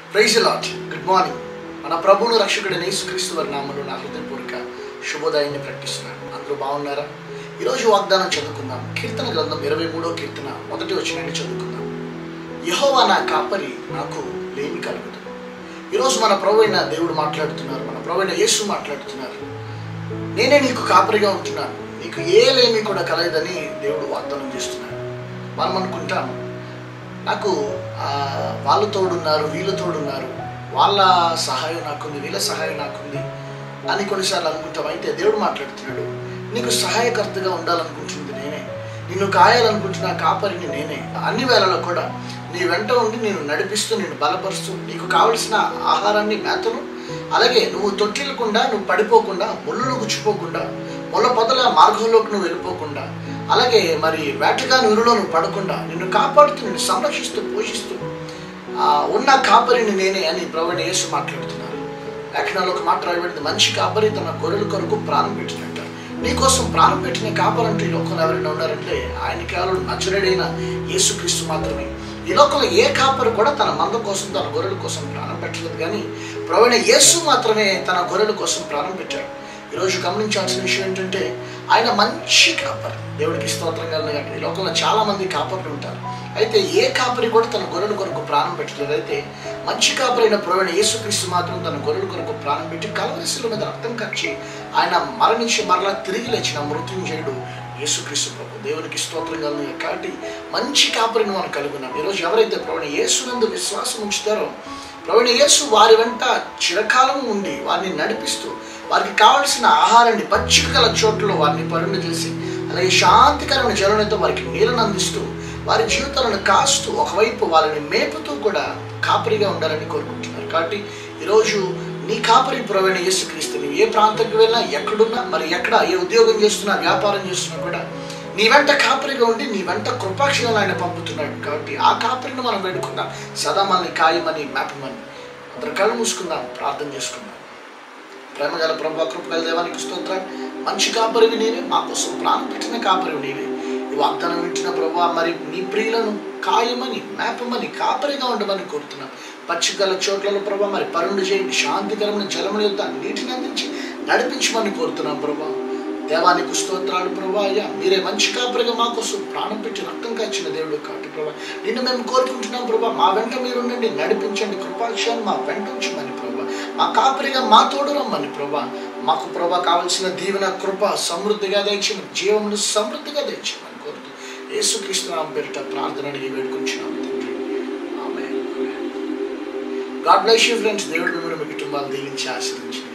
praise lot good morning మన ప్రభువును రక్షకుడైన యేసుక్రీస్తు వారి నామంలో నా హృదయపూర్వక శుభోదయాన్ని ప్రకటిస్తున్నాను అందరూ బాగున్నారా ఈరోజు వాగ్దానం చదువుకుందాం కీర్తన గ్రంథం ఇరవై మూడో కీర్తన మొదటి వచ్చినట్టు చదువుకుందాం యహోవా నా కాపరి నాకు లేమి కలుగుతుంది ఈరోజు మన ప్రభు అయిన దేవుడు మాట్లాడుతున్నారు మన ప్రభు అయిన యేసు మాట్లాడుతున్నారు నేనే నీకు కాపరిగా ఉంటున్నాను నీకు ఏ లేమి కూడా కలగదని దేవుడు వాగ్దానం చేస్తున్నాడు మనం అనుకుంటాం నాకు ఆ, వాళ్ళు తోడున్నారు వీళ్ళు తోడున్నారు వాళ్ళ సహాయం నాకుంది వీళ్ళ సహాయం నాకుంది అని కొన్నిసార్లు అనుకుంటాం అయితే దేవుడు మాట్లాడుతున్నాడు నీకు సహాయకర్తగా ఉండాలనుకుంటుంది నేనే నిన్ను కాయాలనుకుంటున్న కాపరిని నేనే అన్ని వేళలో కూడా నీ వెంట ఉండి నేను నడిపిస్తూ నేను బలపరుస్తూ నీకు కావలసిన ఆహారాన్ని మేతను అలాగే నువ్వు తొట్టిల్లకుండా నువ్వు పడిపోకుండా ముళ్ళను గుచ్చిపోకుండా ముళ్ళ పొదల మార్గంలోకి నువ్వు వెళ్ళిపోకుండా అలాగే మరి వేటగా నురులో నువ్వు పడకుండా నిన్ను కాపాడుతూ నిన్ను సంరక్షిస్తూ పోషిస్తూ ఆ, ఉన్న కాపరిని నేనే అని ప్రవీణ యేసు మాట్లాడుతున్నారు లేఖనాల్లో ఒక మాట రాయబడింది మంచి కాపరి తన గొర్రెల కొరకు ప్రాణం పెట్టినట్ట నీకోసం ప్రాణం పెట్టిన కాపరంటూ ఈ లోకంలో ఎవరైనా ఉన్నారంటే ఆయన కేవలం నచ్చరుడైన యేసుక్రీస్తు మాత్రమే ఈ లోకంలో ఏ కాపరి కూడా తన మంద కోసం తన గొర్రెల కోసం ప్రాణం పెట్టలేదు కానీ ప్రవీణ యేసు మాత్రమే తన గొర్రెల కోసం ప్రాణం పెట్టాడు ఈరోజు గమనించాల్సిన విషయం ఏంటంటే ఆయన మంచి కాపరి దేవుడికి స్తోత్రం కలిగినట్టు ఈ లోకంలో చాలా మంది కాపరులు ఉంటారు అయితే ఏ కాపరి కూడా తన గొర్రెల కొరకు ప్రాణం పెట్టలేదు అయితే మంచి కాపరి అయిన ప్రవీణ యేసుక్రీస్తు మాత్రం తన గొర్రెల కొరకు ప్రాణం పెట్టి కలవరిశిల మీద రక్తం ఖర్చి ఆయన మరణించి మరలా తిరిగి లేచిన మృత్యుంజయుడు యేసుక్రీస్తు ప్రభు దేవునికి స్తోత్రం కలిగిన కాబట్టి మంచి కాపరిని మనం కలుగున్నాం ఈరోజు ఎవరైతే ప్రవీణ యేసునందు విశ్వాసం ఉంచుతారో ప్రవీణ యేసు వారి వెంట చిరకాలం ఉండి వారిని నడిపిస్తూ వారికి కావలసిన ఆహారాన్ని పచ్చిక గల చోట్ల వారిని పరుండు చేసి అలాగే శాంతికరమైన జలనతో వారికి నీళ్ళను అందిస్తూ వారి జీవితాలను కాస్తూ ఒకవైపు వాళ్ళని మేపుతూ కూడా కాపరిగా ఉండాలని కోరుకుంటున్నారు కాబట్టి ఈరోజు నీ కాపరి ప్రవీణ యేసుక్రీస్తు నీవు ఏ ప్రాంతానికి వెళ్ళినా ఎక్కడున్నా మరి ఎక్కడ ఏ ఉద్యోగం చేస్తున్నా వ్యాపారం చేస్తున్నా కూడా నీ వెంట కాపరిగా ఉండి నీ వెంట కృపాక్షణాలు ఆయన పంపుతున్నాడు కాబట్టి ఆ కాపరిని మనం వేడుకుందాం సదా మనల్ని ఖాయమని మేపమని అందరు కళ్ళు మూసుకుందాం ప్రార్థన చేసుకుందాం ప్రేమ గల ప్రభా కృపగల దేవానికి స్తోత్రం మంచి కాపరివి నీవే మా కోసం ప్రాణం పెట్టిన కాపరివి నీవే ఈ వాగ్దానం వింటున్న ప్రభా మరి నీ ప్రియులను ఖాయమని మేపమని కాపరిగా ఉండమని కోరుతున్నాం పచ్చిగల చోట్లలో ప్రభా మరి పరుండు చేయండి శాంతికరమైన జలముల యొక్క నీటిని అందించి నడిపించమని కోరుతున్నాం ప్రభా దేవానికి స్తోత్రాలు ప్రభా అయ్యా మీరే మంచి కాపరిగా మా కోసం ప్రాణం పెట్టి రక్తం కాచిన దేవుడు కాబట్టి ప్రభా నిన్ను మేము కోరుకుంటున్నాం ప్రభా మా వెంట మీరుండండి నడిపించండి కృపాక్షాన్ని మా వెంట ఉంచమని ప్రభా మా కాపరిగా మా తోడు రమ్మని ప్రభా మాకు ప్రభా కావలసిన దీవెన కృప సమృద్ధిగా దయచేయమని జీవమును సమృద్ధిగా దయచేయమని కోరుతూ యేసుక్రీస్తు నామ పేరిట ప్రార్థన అడిగి వేడుకుంటున్నాం తండ్రి ఆమె గాడ్ బ్లెస్ యూ ఫ్రెండ్స్ దేవుడు మిమ్మల్ని మీ కుటుంబాలు దీవించి ఆశీర్వించి